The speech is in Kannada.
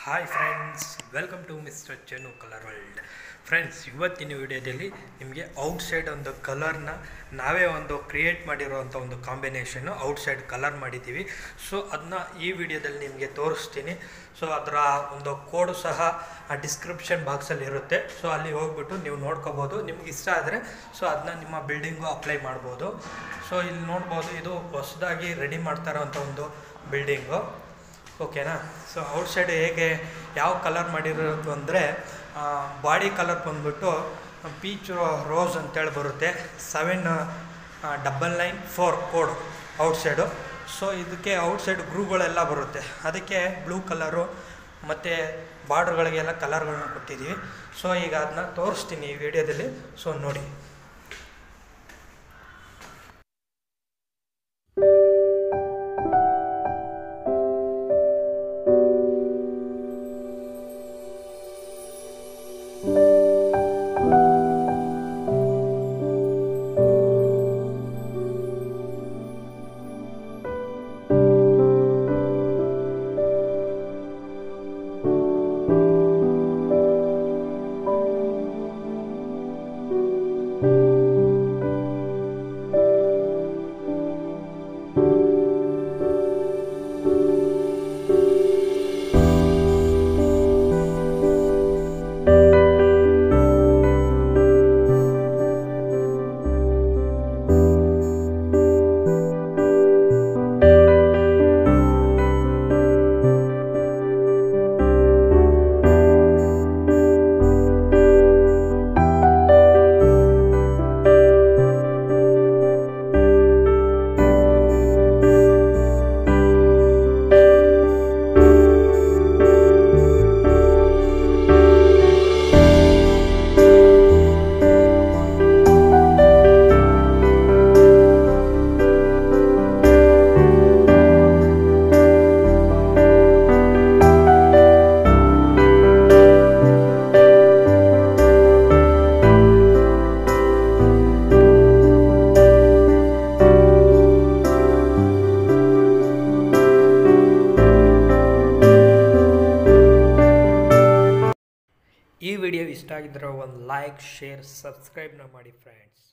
hi friends welcome to mister Chennu colour world friends ಇವತ್ತಿನ ವಿಡಿಯೋದಲ್ಲಿ ನಿಮಗೆ ಔಟ್ಸೈಡ್ ಒಂದು ಕಲರ್ನ ನಾವೇ ಒಂದು ಕ್ರಿಯೇಟ್ ಮಾಡಿರೋವಂಥ ಒಂದು ಕಾಂಬಿನೇಷನ್ನು ಔಟ್ಸೈಡ್ ಕಲರ್ ಮಾಡಿದ್ದೀವಿ ಸೊ ಅದನ್ನ ಈ ವಿಡಿಯೋದಲ್ಲಿ ನಿಮಗೆ ತೋರಿಸ್ತೀನಿ ಸೊ ಅದರ ಒಂದು ಕೋಡು ಸಹ ಆ ಡಿಸ್ಕ್ರಿಪ್ಷನ್ ಬಾಕ್ಸಲ್ಲಿ ಇರುತ್ತೆ ಸೊ ಅಲ್ಲಿ ಹೋಗ್ಬಿಟ್ಟು ನೀವು ನೋಡ್ಕೋಬೋದು ನಿಮ್ಗೆ ಇಷ್ಟ ಆದರೆ ಸೊ ಅದನ್ನ ನಿಮ್ಮ ಬಿಲ್ಡಿಂಗು ಅಪ್ಲೈ ಮಾಡ್ಬೋದು ಸೊ ಇಲ್ಲಿ ನೋಡ್ಬೋದು ಇದು ಹೊಸದಾಗಿ ರೆಡಿ ಮಾಡ್ತಾ ಇರೋವಂಥ ಒಂದು ಬಿಲ್ಡಿಂಗು ಓಕೆನಾ ಸೊ ಔಟ್ಸೈಡ್ ಹೇಗೆ ಯಾವ ಕಲರ್ ಮಾಡಿರೋದು ಅಂದರೆ ಬಾಡಿ ಕಲರ್ ಬಂದ್ಬಿಟ್ಟು ಪೀಚ್ ರೋಸ್ ಅಂತೇಳಿ ಬರುತ್ತೆ seven double nine four code outside so ಇದಕ್ಕೆ ಔಟ್ಸೈಡ್ ಗ್ರೂಗಳೆಲ್ಲ ಬರುತ್ತೆ ಅದಕ್ಕೆ ಬ್ಲೂ ಕಲರು ಮತ್ತು ಬಾರ್ಡ್ರ್ಗಳಿಗೆಲ್ಲ ಕಲರ್ಗಳನ್ನ ಕೊಟ್ಟಿದ್ದೀವಿ ಸೊ ಈಗ ಅದನ್ನ ತೋರಿಸ್ತೀನಿ ಈ ವಿಡಿಯೋದಲ್ಲಿ ಸೊ ನೋಡಿ ಈ ವಿಡಿಯೋ ಇಷ್ಟ ಆಗಿದ್ರೆ ಒಂದು ಲೈಕ್ ಶೇರ್ ಸಬ್ಸ್ಕ್ರೈಬ್ನ ಮಾಡಿ ಫ್ರೆಂಡ್ಸ್